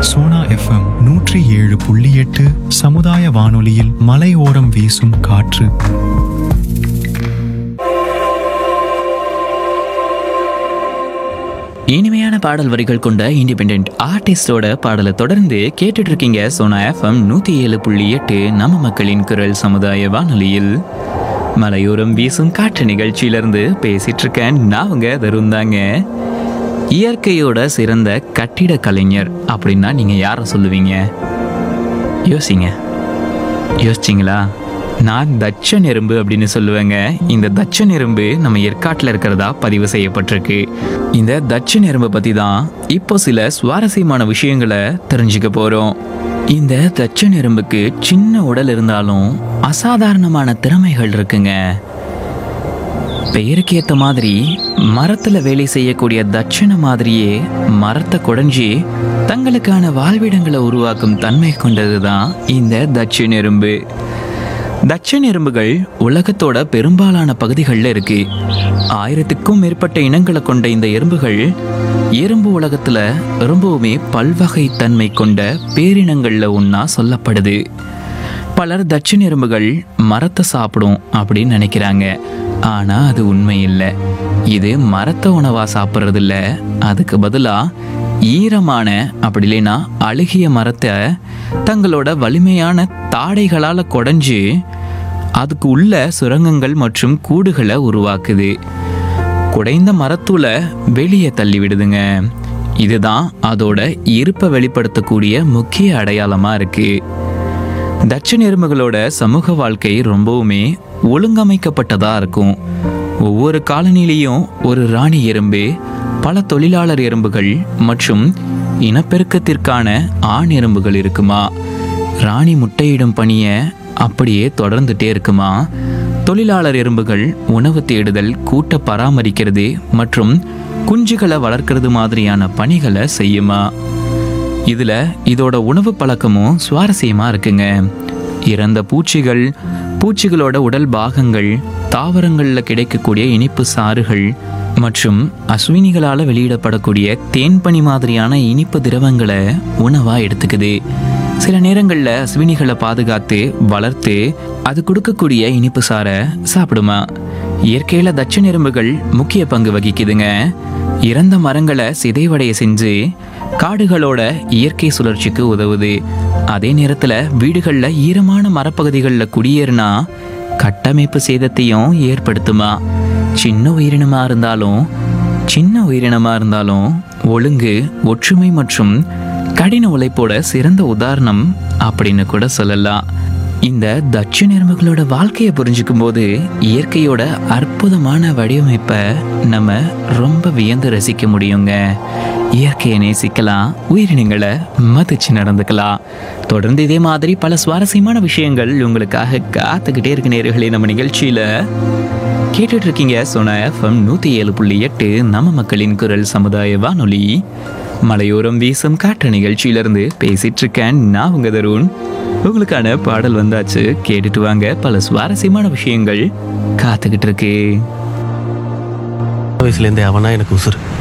Sona FM நூற்றி ஏழு புள்ளி எட்டு சமுதாய வானொலியில் மலையோரம் வீசும் காற்று இனிமையான பாடல் வரிகள் கொண்ட இண்டிபெண்ட் ஆர்டிஸ்டோட பாடலை தொடர்ந்து கேட்டுட்டு இருக்கீங்க சோனா எஃப்எம் நூத்தி ஏழு புள்ளி எட்டு நம்ம மக்களின் குரல் சமுதாய வானொலியில் மலையோரம் வீசும் காற்று நிகழ்ச்சியிலிருந்து பேசிட்டு இருக்கேன் நான் உங்க தருந்தாங்க இயற்கையோட சிறந்த கட்டிட கலைஞர் அப்படின்னா நீங்க யாரை சொல்லுவீங்க யோசிங்க யோசிச்சிங்களா நான் தட்சன் எறும்பு அப்படின்னு சொல்லுவேங்க இந்த தட்சன் எறும்பு நம்ம ஏற்காட்டில் இருக்கிறதா பதிவு செய்யப்பட்டிருக்கு இந்த தட்சன் எறும்பை பற்றி தான் இப்போ சில சுவாரஸ்யமான விஷயங்களை தெரிஞ்சுக்க போகிறோம் இந்த தட்சன் எறும்புக்கு சின்ன உடல் இருந்தாலும் அசாதாரணமான திறமைகள் இருக்குங்க பெயருக்கு ஏத்த மாதிரி மரத்துல வேலை செய்யக்கூடிய தட்சண மாதிரியே மரத்தை குடைஞ்சி தங்களுக்கான வாழ்விடங்களை உருவாக்கும் தன்மை கொண்டதுதான் இந்த தட்சண எறும்பு தட்சண எறும்புகள் உலகத்தோட பெரும்பாலான பகுதிகளில் இருக்கு ஆயிரத்துக்கும் மேற்பட்ட இனங்களை கொண்ட இந்த எறும்புகள் எறும்பு உலகத்துல ரொம்பவுமே பல்வகை தன்மை கொண்ட பேரினங்கள்ல ஒன்றா சொல்லப்படுது பலர் தட்சிண எறும்புகள் மரத்தை சாப்பிடும் அப்படின்னு நினைக்கிறாங்க ஆனா அது உண்மை இல்லை இது மரத்தை உணவா சாப்பிட்றது இல்ல அதுக்கு பதிலா ஈரமான அப்படி இல்லைன்னா அழுகிய மரத்தை தங்களோட வலிமையான தாடைகளால குடைஞ்சு அதுக்கு உள்ள சுரங்கங்கள் மற்றும் கூடுகளை உருவாக்குது குடைந்த மரத்தூளை வெளியே தள்ளி விடுதுங்க இதுதான் அதோட இருப்பை வெளிப்படுத்தக்கூடிய முக்கிய அடையாளமா இருக்கு தட்சண எறும்புகளோட சமூக வாழ்க்கை ரொம்பவுமே ஒழுங்கமைக்கப்பட்டதா இருக்கும் ஒவ்வொரு காலனிலையும் ஒரு ராணி எறும்பு பல தொழிலாளர் எறும்புகள் மற்றும் இனப்பெருக்கத்திற்கான ஆண் எறும்புகள் இருக்குமா ராணி முட்டையிடும் பணியை அப்படியே தொடர்ந்துட்டே இருக்குமா தொழிலாளர் எறும்புகள் உணவு தேடுதல் கூட்ட பராமரிக்கிறது மற்றும் குஞ்சுகளை வளர்க்கறது மாதிரியான பணிகளை செய்யுமா இதுல இதோட உணவு பழக்கமும் சுவாரஸ்யமா இருக்குங்க இறந்த பூச்சிகள் பூச்சிகளோட உடல் பாகங்கள் தாவரங்கள்ல கிடைக்கக்கூடிய இனிப்பு சாறுகள் மற்றும் அஸ்வினிகளால வெளியிடப்படக்கூடிய தேன்பனி மாதிரியான இனிப்பு திரவங்களை உணவா எடுத்துக்குது சில நேரங்கள்ல அஸ்வினிகளை பாதுகாத்து வளர்த்து அது கொடுக்கக்கூடிய இனிப்பு சாரை சாப்பிடுமா இயற்கையில தட்ச எறும்புகள் முக்கிய பங்கு வகிக்குதுங்க இறந்த மரங்களை சிதைவடைய செஞ்சு காடுகளோட இயற்கை சுழற்சிக்கு உதவுது அதே நேரத்துல வீடுகள்ல ஈரமான மரப்பகுதிகளில் குடியேறினா கட்டமைப்பு சேதத்தையும் ஏற்படுத்துமா சின்ன உயிரினமா இருந்தாலும் சின்ன உயிரினமா இருந்தாலும் ஒழுங்கு ஒற்றுமை மற்றும் கடின உழைப்போட சிறந்த உதாரணம் அப்படின்னு கூட சொல்லலாம் இந்த தட்ச எறும்புகளோட வாழ்க்கையை புரிஞ்சுக்கும் போது இயற்கையோட அற்புதமான வடிவமைப்பை நம்ம ரொம்ப வியந்து ரசிக்க முடியுங்க இயற்கையை நேசிக்கலாம் உயிரினங்களை மதிச்சு நடந்துக்கலாம் தொடர்ந்து இதே மாதிரி பல சுவாரஸ்யமான விஷயங்கள் உங்களுக்காக காத்துக்கிட்டே இருக்க நேர்களே நம்ம நிகழ்ச்சியில கேட்டுட்டு இருக்கீங்க சோனா எஃப்எம் நூத்தி ஏழு புள்ளி எட்டு நம்ம மக்களின் குரல் சமுதாய வானொலி மலையோரம் வீசும் காற்று நிகழ்ச்சியிலிருந்து பேசிட்டு இருக்கேன் நான் உங்க தருண் உங்களுக்கான பாடல் வந்தாச்சு கேட்டுட்டு வாங்க பல சுவாரஸ்யமான விஷயங்கள் காத்துக்கிட்டு இருக்கு வயசுலேருந்தே அவனா எனக்கு உசுறு